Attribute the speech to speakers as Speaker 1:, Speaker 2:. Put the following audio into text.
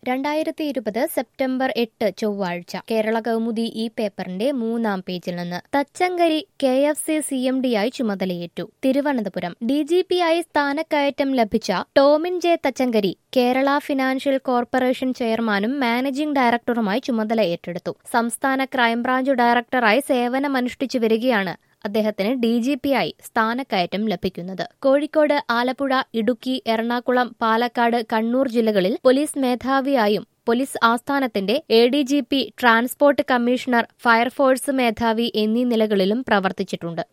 Speaker 1: രണ്ടായിരത്തി ഇരുപത് സെപ്റ്റംബർ എട്ട് ചൊവ്വാഴ്ച കേരള കൗമുദി ഈ പേപ്പറിന്റെ മൂന്നാം പേജിൽ നിന്ന് Thachankari K F C C M ഡിയായി ചുമതലയേറ്റു തിരുവനന്തപുരം ഡി ജി പി ആയി സ്ഥാനക്കയറ്റം ലഭിച്ച Tomin J Thachankari Kerala financial corporation ചെയർമാനും മാനേജിംഗ് ഡയറക്ടറുമായി ചുമതല ഏറ്റെടുത്തു സംസ്ഥാന ക്രൈംബ്രാഞ്ച് ഡയറക്ടറായി സേവനമനുഷ്ഠിച്ചു വരികയാണ് അദ്ദേഹത്തിന് ഡി ജി പി ആയി സ്ഥാനക്കയറ്റം ലഭിക്കുന്നത് കോഴിക്കോട് ആലപ്പുഴ ഇടുക്കി എറണാകുളം പാലക്കാട് കണ്ണൂർ ജില്ലകളിൽ പോലീസ് മേധാവിയായും പോലീസ് ആസ്ഥാനത്തിന്റെ A D G P transport commissioner fire force മേധാവി എന്നീ നിലകളിലും പ്രവർത്തിച്ചിട്ടുണ്ട്